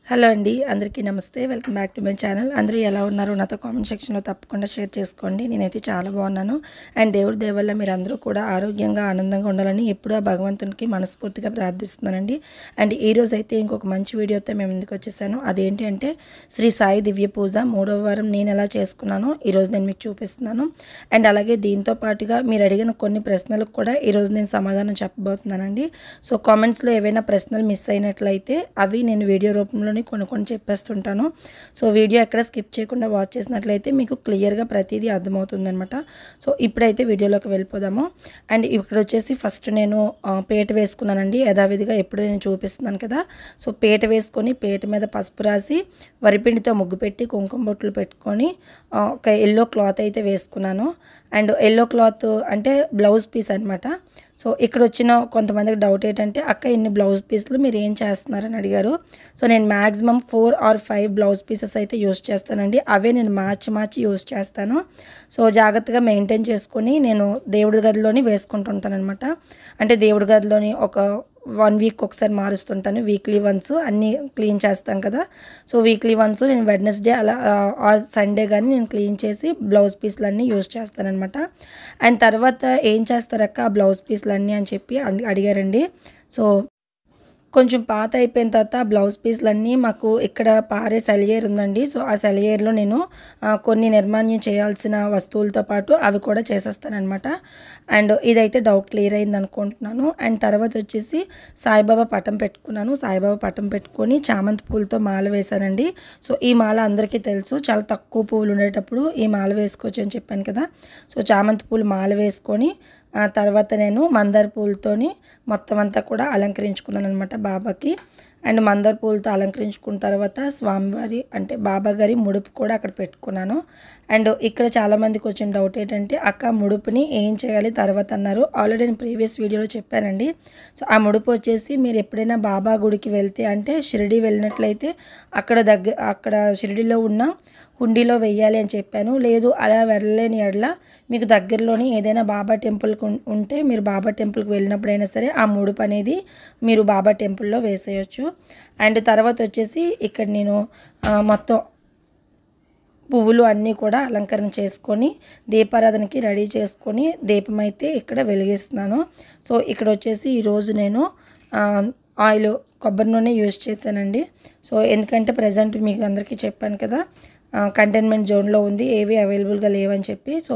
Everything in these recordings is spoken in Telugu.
హలో అండి అందరికీ నమస్తే welcome back to my channel అందరూ ఎలా ఉన్నారు నాతో కామెంట్ సెక్షన్లో తప్పకుండా షేర్ చేసుకోండి నేనైతే చాలా బాగున్నాను అండ్ దేవుడి దేవల్ల మీరు అందరూ కూడా ఆరోగ్యంగా ఆనందంగా ఉండాలని ఎప్పుడూ ఆ భగవంతునికి మనస్ఫూర్తిగా ప్రార్థిస్తున్నానండి అండ్ ఈ రోజు అయితే ఇంకొక మంచి వీడియోతో మేము ముందుకు వచ్చేసాను అదేంటి అంటే శ్రీ సాయి దివ్య పూజ మూడవ వారం నేను ఎలా చేసుకున్నానో ఈరోజు నేను మీకు చూపిస్తున్నాను అండ్ అలాగే దీంతో పాటుగా మీరు అడిగిన కొన్ని ప్రశ్నలకు కూడా ఈరోజు నేను సమాధానం చెప్పబోతున్నానండి సో కామెంట్స్లో ఏవైనా ప్రశ్నలు మిస్ అయినట్లయితే అవి నేను వీడియో రూపంలోనే కొన్ని కొన్ని చెప్పేస్తుంటాను సో వీడియో ఎక్కడ స్కిప్ చేయకుండా వాచ్ చేసినట్లయితే మీకు క్లియర్గా ప్రతిదీ అర్థమవుతుందనమాట సో ఇప్పుడైతే వీడియోలోకి వెళ్ళిపోదాము అండ్ ఇక్కడ వచ్చేసి ఫస్ట్ నేను ఆ, పేట వేసుకున్నానండి యథావిధిగా ఎప్పుడు నేను చూపిస్తున్నాను కదా సో పేట వేసుకొని పేట మీద పసుపు రాసి వరిపిండితో ముగ్గు పెట్టి కుంకుమ బొట్లు పెట్టుకొని ఆ, ఒక ఎల్లో క్లాత్ అయితే వేసుకున్నాను అండ్ ఎల్లో క్లాత్ అంటే బ్లౌజ్ పీస్ అనమాట సో ఇక్కడ వచ్చిన కొంతమందికి డౌట్ ఏంటంటే అక్క ఇన్ని బ్లౌజ్ పీస్లు మీరు ఏం చేస్తున్నారని అడిగారు సో నేను maximum four or five blouse pieces అయితే యూస్ చేస్తానండి అవే నేను మార్చి మార్చి యూస్ చేస్తాను సో జాగ్రత్తగా మెయింటైన్ చేసుకొని నేను దేవుడి గదిలోని వేసుకుంటుంటాను అనమాట అంటే దేవుడి గదిలోని ఒక వన్ వీక్ ఒకసారి మారుస్తుంటాను వీక్లీ వన్స్ అన్నీ క్లీన్ చేస్తాం కదా సో వీక్లీ వన్స్ నేను వెడ్నెస్డే అలా ఆ సండే కానీ నేను క్లీన్ చేసి బ్లౌజ్ పీస్లు అన్నీ యూస్ చేస్తానమాట అండ్ తర్వాత ఏం చేస్తారక్క ఆ బ్లౌజ్ పీస్లు అన్నీ అని చెప్పి అడి- అడిగారండి సో కొంచెం పాత అయిపోయిన తర్వాత ఆ బ్లౌజ్ పీస్లన్నీ మాకు ఇక్కడ పారే సెలియేర్ ఉందండి సో ఆ సెలియేర్లో నేను ఆ, కొన్ని నిర్మాణ్యం చేయాల్సిన వస్తువులతో పాటు అవి కూడా చేసేస్తానమాట అండ్ ఇదైతే డౌట్ క్లియర్ అయింది అనుకుంటున్నాను అండ్ తర్వాత వచ్చేసి సాయిబాబా పటం పెట్టుకున్నాను సాయిబాబా పటం పెట్టుకొని చామంతి పూలతో మాల వేశానండి సో ఈ మాల అందరికీ తెలుసు చాలా తక్కువ పువ్వులు ఉండేటప్పుడు ఈ మాల వేసుకోవచ్చు అని చెప్పాను కదా సో చామంతి పూలు మాల వేసుకొని ఆ తర్వాత నేను మందార పూలతోని మొత్తం అంతా కూడా అలంకరించుకున్నాను అనమాట బాబాకి అండ్ మందార పూలతో అలంకరించుకున్న తర్వాత స్వామివారి అంటే బాబా గారి ముడుపు కూడా అక్కడ పెట్టుకున్నాను అండ్ ఇక్కడ చాలామందికి వచ్చిన డౌట్ ఏంటంటే అక్క ముడుపుని ఏం చేయాలి తర్వాత అన్నారు ఆల్రెడీ నేను ప్రీవియస్ వీడియోలో చెప్పానండి సో ఆ ముడుపు వచ్చేసి మీరు ఎప్పుడైనా బాబా గుడికి వెళ్తే అంటే షిరిడి వెళ్ళినట్లయితే అక్కడ దగ్గర అక్కడ షిరిడిలో ఉన్న హుండీలో వెయ్యాలి అని చెప్పాను లేదు అలా వెళ్ళలేని ఎడల మీకు దగ్గరలోని ఏదైనా బాబా టెంపుల్కి ఉం- ఉంటే మీరు బాబా టెంపుల్కి వెళ్ళినప్పుడైనా సరే ఆ ముడుపు అనేది మీరు బాబా టెంపుల్లో వేసేయచ్చు అండ్ తర్వాత వచ్చేసి ఇక్కడ నేను ఆ, మొత్తం పువ్వులు అన్నీ కూడా అలంకరణ చేసుకొని దీపారాధనకి రెడీ చేసుకొని దీపం అయితే ఇక్కడ వెలిగిస్తున్నాను సో ఇక్కడ వచ్చేసి ఈరోజు నేను ఆ, ఆయిల్ కొబ్బరి నూనె యూజ్ చేశానండి సో ఎందుకంటే ప్రజెంట్ మీకు అందరికీ చెప్పాను కదా కంటైన్మెంట్ జోన్లో ఉంది ఏవి అవైలబుల్గా లేవని చెప్పి సో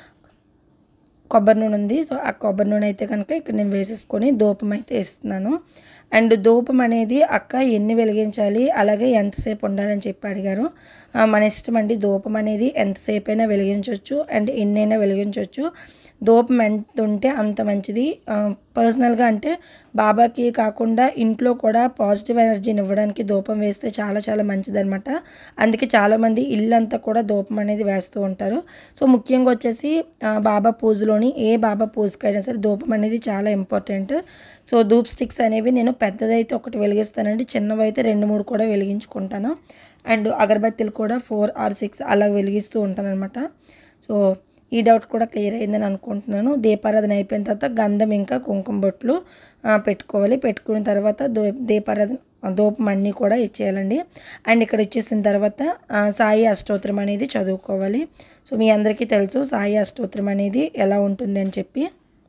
కొబ్బరి నూనె ఉంది సో ఆ కొబ్బరి నూనె అయితే కనుక ఇక్కడ నేను వేసేసుకొని ధూపం అయితే ఇస్తున్నాను అండ్ ధూపం అనేది అక్క ఎన్ని వెలిగించాలి అలాగే ఎంతసేపు ఉండాలని చెప్పి అడిగారు ఆ, మన ఇష్టం అండి ధూపం అనేది ఎంతసేపు అయినా వెలిగించవచ్చు అండ్ ఎన్నైనా వెలిగించవచ్చు ధూపం ఎంత ఉంటే అంత మంచిది పర్సనల్గా అంటే బాబాకి కాకుండా ఇంట్లో కూడా పాజిటివ్ ఎనర్జీని ఇవ్వడానికి ధూపం వేస్తే చాలా చాలా మంచిదన్నమాట అందుకే చాలామంది ఇల్లంతా కూడా ధూపం అనేది వేస్తూ ఉంటారు సో ముఖ్యంగా వచ్చేసి ఆ, బాబా పూజలోని ఏ బాబా పూజకైనా సరే ధూపం అనేది చాలా ఇంపార్టెంట్ సో ధూప్ స్టిక్స్ అనేవి నేను పెద్దదైతే ఒకటి వెలిగిస్తానండి చిన్నవి అయితే రెండు మూడు కూడా వెలిగించుకుంటాను అండ్ అగరబత్తీలు కూడా ఫోర్ ఆర్ సిక్స్ అలా వెలిగిస్తూ ఉంటాను అనమాట సో ఈ డౌట్ కూడా క్లియర్ అయిందని అనుకుంటున్నాను దీపారాధన అయిపోయిన తర్వాత గంధం ఇంకా కుంకుమ బొట్లు ఆ, పెట్టుకోవాలి పెట్టుకున్న తర్వాత దో దీపారాధన ధూపం అన్నీ కూడా ఇచ్చేయాలండి అండ్ ఇక్కడ ఇచ్చేసిన తర్వాత ఆ, సాయి అష్టోత్తరం అనేది చదువుకోవాలి సో మీ అందరికీ తెలుసు సాయి అష్టోత్తరం అనేది ఎలా ఉంటుంది అని చెప్పి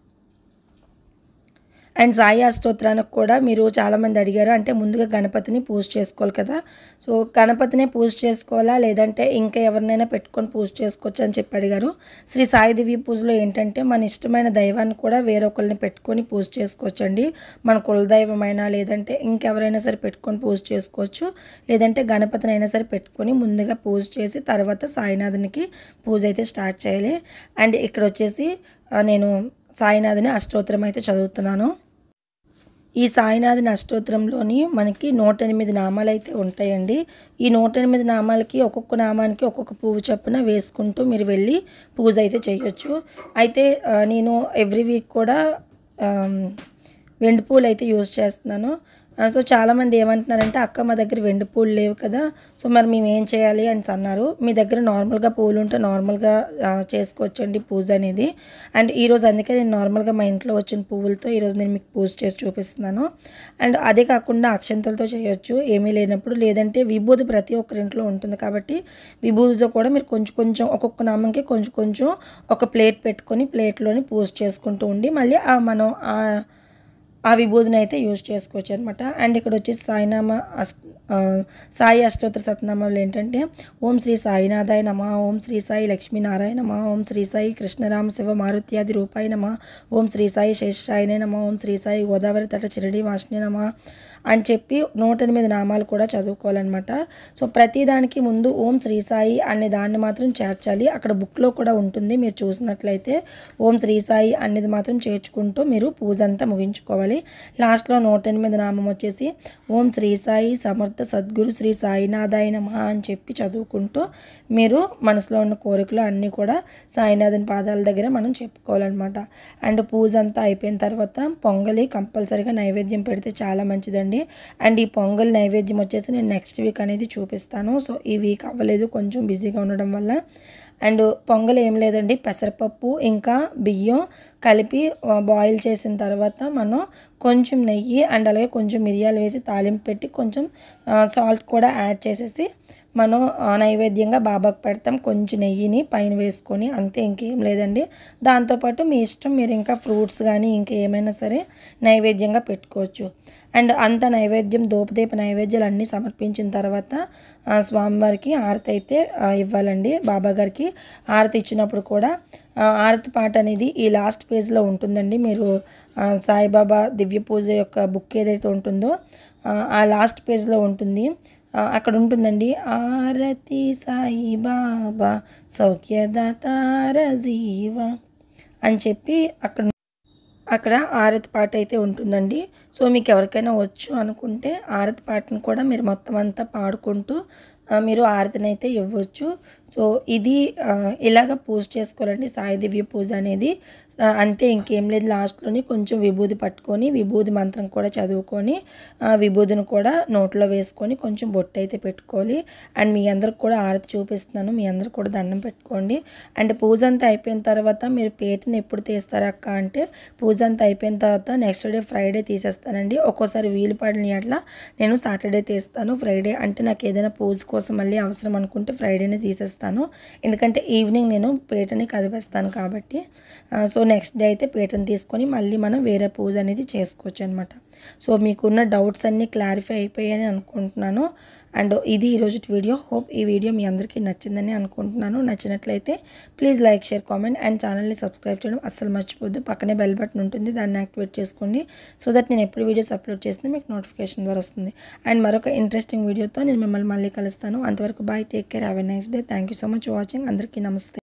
అండ్ సాయి అష్టోత్తరానికి కూడా మీరు చాలామంది అడిగారు అంటే ముందుగా గణపతిని పూజ చేసుకోవాలి కదా సో గణపతినే పూజ చేసుకోవాలా లేదంటే ఇంకా ఎవరినైనా పెట్టుకొని పూజ చేసుకోవచ్చు అని చెప్పి అడిగారు శ్రీ సాయి దివ్య పూజలో ఏంటంటే మన ఇష్టమైన దైవాన్ని కూడా వేరొకరిని పెట్టుకొని పూజ చేసుకోవచ్చు అండి మన కులదైవమైనా లేదంటే ఇంకెవరైనా సరే పెట్టుకొని పూజ చేసుకోవచ్చు లేదంటే గణపతిని అయినా సరే పెట్టుకొని ముందుగా పూజ చేసి తర్వాత సాయినాథునికి పూజ అయితే స్టార్ట్ చేయాలి అండ్ ఇక్కడ వచ్చేసి ఆ, నేను సాయినాథుని అష్టోత్తరం అయితే చదువుతున్నాను ఈ సాయినాథుని అష్టోత్తరంలోని మనకి నూట ఎనిమిది నామాలు అయితే ఉంటాయండి ఈ నూట ఎనిమిది నామాలకి ఒక్కొక్క నామానికి ఒక్కొక్క పువ్వు చొప్పున వేసుకుంటూ మీరు వెళ్ళి పూజ అయితే చేయొచ్చు అయితే ఆ, నేను ఎవ్రీ వీక్ కూడా ఆమ్, వెండి పూలు అయితే యూజ్ చేస్తున్నాను ఆ, సో చాలామంది ఏమంటున్నారంటే అక్క మా దగ్గర వెండి పూలు లేవు కదా సో మరి మేము ఏం చేయాలి అని అన్నారు మీ దగ్గర నార్మల్గా పూలు ఉంటే నార్మల్గా ఆ, చేసుకోవచ్చండి పూజ అనేది అండ్ ఈరోజు అందుకే నేను నార్మల్గా మా ఇంట్లో వచ్చిన పువ్వులతో ఈరోజు నేను మీకు పూజ చేసి చూపిస్తున్నాను అండ్ అదే కాకుండా అక్షంతలతో చేయొచ్చు ఏమీ లేనప్పుడు లేదంటే విభూది ప్రతి ఒక్కరి ఇంట్లో ఉంటుంది కాబట్టి విభూతితో కూడా మీరు కొంచెం కొంచెం ఒక్కొక్క నామంకి కొంచెం కొంచెం ఒక ప్లేట్ పెట్టుకొని ప్లేట్లోని పూజ చేసుకుంటూ ఉండి మళ్ళీ ఆ మనం ఆ ఆ విభూతిని అయితే యూజ్ చేసుకోవచ్చు అనమాట అండ్ ఇక్కడ వచ్చేసి సాయినామ అష్ట ఆ, సాయి అష్టోత్తర సతనామాలు ఏంటంటే ఓం శ్రీ సాయినాథాయ నమ ఓం శ్రీ సాయి లక్ష్మీనారాయణ నమ ఓం శ్రీ సాయి కృష్ణరామ శివ మారుత్యాది రూపాయ నమ ఓం శ్రీ సాయి శేషాయనే నమ ఓం శ్రీ సాయి గోదావరి తట చిరడి వాష్ని నమ అని చెప్పి నూట ఎనిమిది నామాలు కూడా చదువుకోవాలన్నమాట సో ప్రతి దానికి ముందు ఓం శ్రీ సాయి అనే దాన్ని మాత్రం చేర్చాలి అక్కడ బుక్లో కూడా ఉంటుంది మీరు చూసినట్లయితే ఓం శ్రీ సాయి అనేది మాత్రం చేర్చుకుంటూ మీరు పూజ అంతా ముగించుకోవాలి లాస్ట్లో నూట ఎనిమిది నామం వచ్చేసి ఓం శ్రీ సాయి సమర్థ సద్గురు శ్రీ సాయినాథాయ నమ అని చెప్పి చదువుకుంటూ మీరు మనసులో ఉన్న కోరికలు అన్నీ కూడా సాయినాథన్ పాదాల దగ్గర మనం చెప్పుకోవాలన్నమాట అండ్ పూజ అంతా అయిపోయిన తర్వాత పొంగలి కంపల్సరీగా నైవేద్యం పెడితే చాలా మంచిదండి అండ్ ఈ పొంగల్ నైవేద్యం వచ్చేసి నేను నెక్స్ట్ వీక్ అనేది చూపిస్తాను సో ఈ వీక్ అవ్వలేదు కొంచెం బిజీగా ఉండడం వల్ల అండ్ పొంగల్ ఏం లేదండి పెసరపప్పు ఇంకా బియ్యం కలిపి బాయిల్ చేసిన తర్వాత మనం కొంచెం నెయ్యి అండ్ అలాగే కొంచెం మిరియాలు వేసి తాలింపు పెట్టి కొంచెం సాల్ట్ కూడా యాడ్ చేసేసి మనం ఆ, నైవేద్యంగా బాబాకు పెడతాం కొంచెం నెయ్యిని పైన వేసుకొని అంతే ఇంకేం లేదండి దాంతోపాటు మీ ఇష్టం మీరు ఇంకా ఫ్రూట్స్ కానీ ఇంకా ఏమైనా సరే నైవేద్యంగా పెట్టుకోవచ్చు అండ్ అంత నైవేద్యం దోపదీప నైవేద్యాలు అన్నీ సమర్పించిన తర్వాత ఆ, స్వామివారికి ఆరతి అయితే ఆ, ఇవ్వాలండి బాబా గారికి ఆరతి ఇచ్చినప్పుడు కూడా ఆ, ఆరతి పాట అనేది ఈ లాస్ట్ పేజ్లో ఉంటుందండి మీరు ఆ, సాయిబాబా దివ్య పూజ యొక్క బుక్ ఏదైతే ఉంటుందో ఆ, ఆ లాస్ట్ పేజ్లో ఉంటుంది ఆ, అక్కడ ఉంటుందండి ఆరతి సాయి బాబా సౌఖ్యదాతార జీవ అని చెప్పి అక్కడ అక్కడ ఆరతి పాట అయితే ఉంటుందండి సో మీకు ఎవరికైనా వచ్చు అనుకుంటే ఆరతి పాటను కూడా మీరు మొత్తం అంతా పాడుకుంటూ ఆ, మీరు ఆరతిని అయితే ఇవ్వచ్చు సో ఇది ఆ, ఇలాగ పూజ చేసుకోవాలండి సాయి దివ్య పూజ అనేది ఆ, అంతే ఇంకేం లేదు లాస్ట్లోని కొంచెం విభూది పట్టుకొని విభూది మంత్రం కూడా చదువుకొని ఆ, విభూదిని కూడా నోట్లో వేసుకొని కొంచెం బొట్టు అయితే పెట్టుకోవాలి అండ్ మీ అందరికి కూడా ఆరతి చూపిస్తున్నాను మీ అందరికి కూడా దండం పెట్టుకోండి అండ్ పూజ అంతా అయిపోయిన తర్వాత మీరు పేటని ఎప్పుడు తీస్తారు అక్క అంటే పూజ అంతా అయిపోయిన తర్వాత నెక్స్ట్ డే ఫ్రైడే తీసేస్తానండి ఒక్కోసారి వీలు పడిన అట్లా నేను సాటర్డే తీస్తాను ఫ్రైడే అంటే నాకు ఏదైనా పూజ కోసం మళ్ళీ అవసరం అనుకుంటే ఫ్రైడేనే తీసేస్తాను ఎందుకంటే ఈవినింగ్ నేను పీటని కదిపేస్తాను కాబట్టి ఆ, సో నెక్స్ట్ డే అయితే పీటను తీసుకొని మళ్ళీ మనం వేరే పూజ అనేది చేసుకోవచ్చు అనమాట సో మీకున్న డౌట్స్ అన్నీ క్లారిఫై అయిపోయాయని అనుకుంటున్నాను అండ్ ఇది ఈరోజు వీడియో హోప్ ఈ వీడియో మీ అందరికీ నచ్చిందని అనుకుంటున్నాను నచ్చినట్లయితే please like share comment and ఛానల్ని సబ్స్క్రైబ్ చేయడం అస్సలు మర్చిపోద్దు పక్కనే బెల్ బటన్ ఉంటుంది దాన్ని యాక్టివేట్ చేసుకోండి సో దట్ నేను ఎప్పుడు వీడియోస్ అప్లోడ్ చేస్తే మీకు నోటిఫికేషన్ ద్వారా వస్తుంది అండ్ మరొక ఇంట్రెస్టింగ్ వీడియోతో నేను మిమ్మల్ని మళ్ళీ కలుస్తాను అంతవరకు bye take care have a nice day thank you so much watching అందరికీ నమస్తే